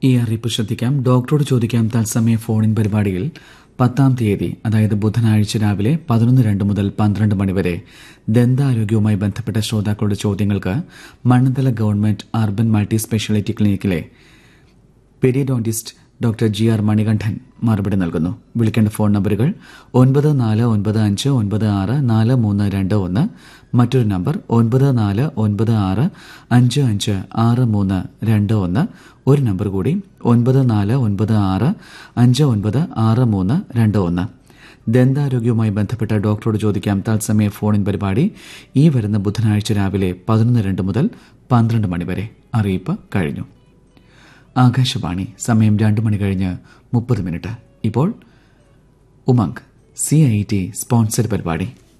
ഈ അറിയിപ്പ് ശ്രദ്ധിക്കാം ഡോക്ടറോട് ചോദിക്കാം തത്സമയ ഫോണിൻ പരിപാടിയിൽ പത്താം തീയതി അതായത് ബുധനാഴ്ച രാവിലെ പതിനൊന്ന് രണ്ട് മുതൽ പന്ത്രണ്ട് മണിവരെ ദന്താരോഗ്യവുമായി ബന്ധപ്പെട്ട ശ്രോതാക്കളുടെ ചോദ്യങ്ങൾക്ക് Mannanthala government urban multi speciality ക്ലിനിക്കിലെ periodontist doctor G R Manikandan മറുപടി നൽകുന്നു വിളിക്കേണ്ട ഫോൺ നമ്പറുകൾ ഒൻപത് നാല് ഒൻപത് അഞ്ച് ഒൻപത് ആറ് നാല് മൂന്ന് രണ്ട് ഒന്ന് മറ്റൊരു നമ്പർ ഒൻപത് നാല് ഒൻപത് ആറ് അഞ്ച് അഞ്ച് ആറ് മൂന്ന് രണ്ട് ഒന്ന് ഒരു നമ്പർ കൂടി ഒൻപത് നാല് ഒൻപത് ആറ് അഞ്ച് ഒൻപത് ആറ് മൂന്ന് രണ്ട് ഒന്ന് ദന്താരോഗ്യവുമായി ബന്ധപ്പെട്ട ഡോക്ടറോട് ചോദിക്കാം തത്സമയ ഫോണിൻ പരിപാടി ഈ വരുന്ന ബുധനാഴ്ച രാവിലെ പതിനൊന്ന് രണ്ട് മുതൽ പന്ത്രണ്ട് മണിവരെ അറിയിപ്പ് കഴിഞ്ഞു ആകാശവാണി സമയം രണ്ട് മണി കഴിഞ്ഞ് മുപ്പത് മിനിറ്റ് ഇപ്പോൾ Umang C I T sponsor പരിപാടി